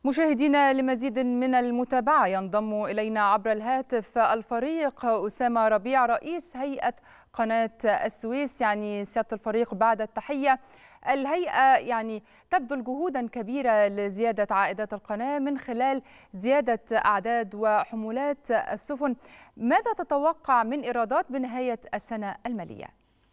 مشاهدينا لمزيد من المتابعة ينضم إلينا عبر الهاتف الفريق أسامة ربيع رئيس هيئة قناة السويس يعني سيادة الفريق بعد التحية الهيئة يعني تبذل جهودا كبيرة لزيادة عائدات القناة من خلال زيادة أعداد وحمولات السفن ماذا تتوقع من إيرادات بنهاية السنة المالية؟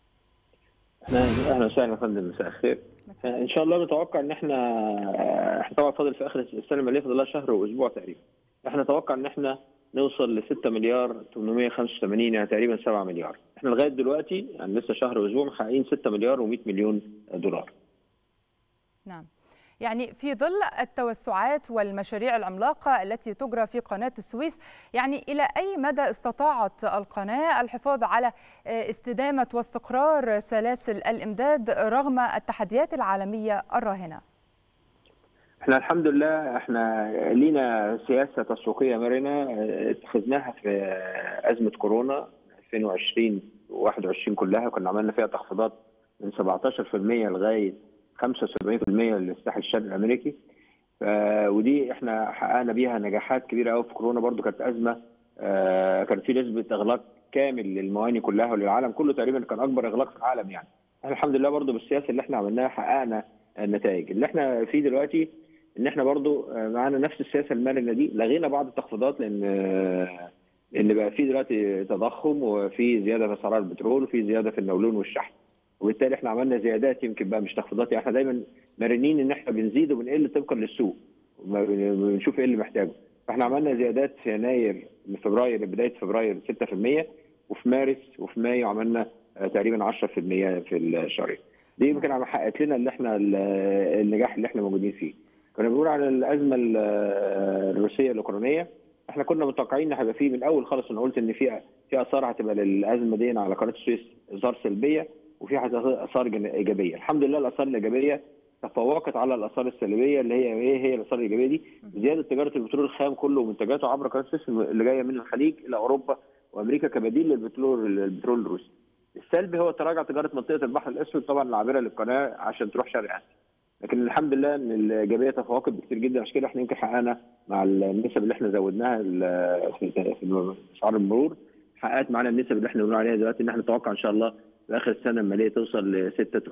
اهلا وسهلا يا فندم مساء الخير ان شاء الله نتوقع ان احنا احنا طبعا فاضل في اخر السنه الماليه فاضل لها شهر واسبوع تقريبا احنا نتوقع ان احنا نوصل ل 6 مليار 885 يعني تقريبا 7 مليار احنا لغايه دلوقتي يعني لسه شهر واسبوع محققين 6 مليار و100 مليون دولار نعم يعني في ظل التوسعات والمشاريع العملاقة التي تجرى في قناة السويس يعني إلى أي مدى استطاعت القناة الحفاظ على استدامة واستقرار سلاسل الإمداد رغم التحديات العالمية الراهنة؟ احنا الحمد لله احنا لينا سياسة تسويقية مرنة اتخذناها في أزمة كورونا 2020 و21 كلها كنا عملنا فيها تخفيضات من 17% لغاية 75% للساحل الشرقي الامريكي ودي احنا حققنا بيها نجاحات كبيره قوي في كورونا برضو كانت ازمه كان في نسبه اغلاق كامل للمواني كلها وللعالم كله تقريبا كان اكبر اغلاق في العالم يعني احنا الحمد لله برضو بالسياسه اللي احنا عملناها حققنا النتائج اللي احنا فيه دلوقتي ان احنا برضو معانا نفس السياسه المرنه دي لغينا بعض التخفيضات لان لان بقى في دلوقتي تضخم وفي زياده في اسعار البترول وفي زياده في النولون والشحن وبالتالي احنا عملنا زيادات يمكن بقى مش تخفيضات يعني احنا دايما مرنين ان احنا بنزيد وبنقل طبقا للسوق بنشوف ايه اللي محتاجه فاحنا عملنا زيادات في يناير من فبراير بدايه فبراير 6% وفي مارس وفي مايو عملنا تقريبا 10% في الشهرين دي يمكن حققت لنا اللي احنا النجاح اللي احنا موجودين فيه كنا بنقول على الازمه الروسيه الاوكرانيه احنا كنا متوقعين ان هيبقى فيه من اول خالص انا قلت ان في في اثار هتبقى للازمه دي على قناه السويس اثار سلبيه وفي اثار ايجابيه، الحمد لله الاثار الايجابيه تفوقت على الاثار السلبيه اللي هي ايه هي الاثار الايجابيه دي؟ زياده تجاره البترول الخام كله ومنتجاته عبر قناه السويس اللي جايه من الخليج الى اوروبا وامريكا كبديل للبترول البترول الروسي. السلبي هو تراجع تجاره منطقه البحر الاسود طبعا العابره للقناه عشان تروح شرق اسيا. لكن الحمد لله ان الايجابيه تفوقت بكثير جدا عشان كده احنا يمكن حققنا مع النسب اللي احنا زودناها في اسعار المرور حققت معانا النسب اللي احنا بنقول عليها دلوقتي ان احنا نتوقع ان شاء الله في اخر السنه الماليه توصل ل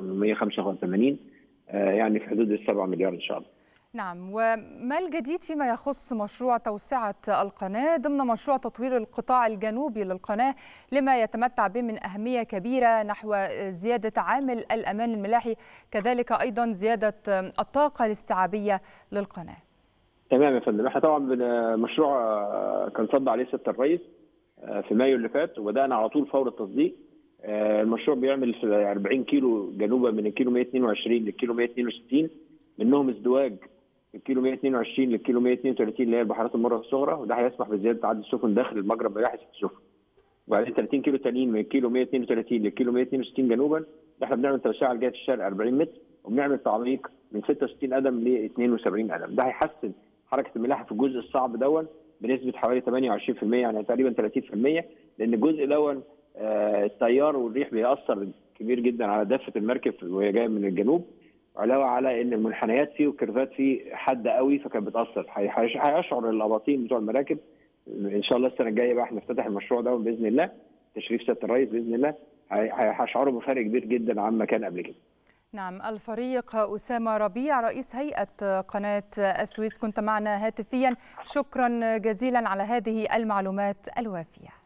685 يعني في حدود ال 7 مليار ان شاء الله. نعم وما الجديد فيما يخص مشروع توسعة القناة ضمن مشروع تطوير القطاع الجنوبي للقناة لما يتمتع به من أهمية كبيرة نحو زيادة عامل الأمان الملاحي كذلك أيضا زيادة الطاقة الاستيعابية للقناة تمام يا فندم احنا طبعا مشروع كان صد عليه سياده الرئيس في مايو اللي فات وبدانا على طول فور التصديق المشروع بيعمل في 40 كيلو جنوبا من الكيلو 122 للكيلو 162 منهم ازدواج الكيلو 122 للكيلو 132 اللي هي البحيرات المره الصغرى وده هيسمح بزياده عدد السفن داخل المجرى بملاحه ست سفن. وبعدين 30 كيلو تانيين من الكيلو 132 للكيلو 162 جنوبا احنا بنعمل توسعه لجهه الشرق 40 متر وبنعمل تعميق من 66 قدم ل 72 قدم ده هيحسن حركه الملاحه في الجزء الصعب دون بنسبه حوالي 28% يعني تقريبا 30% لان الجزء دون التيار والريح بيأثر كبير جدا على دفه المركب وهي جايه من الجنوب علاوه على ان المنحنيات فيه والكيرفات فيه حاده قوي فكانت بتاثر هيشعر الاباطين بتوع المراكب ان شاء الله السنه الجايه بقى احنا نفتتح المشروع ده باذن الله تشريف سياده الرئيس باذن الله هيشعروا بفرق كبير جدا عما كان قبل كده. نعم الفريق أسامة ربيع رئيس هيئة قناة السويس كنت معنا هاتفيا شكرا جزيلا على هذه المعلومات الوافية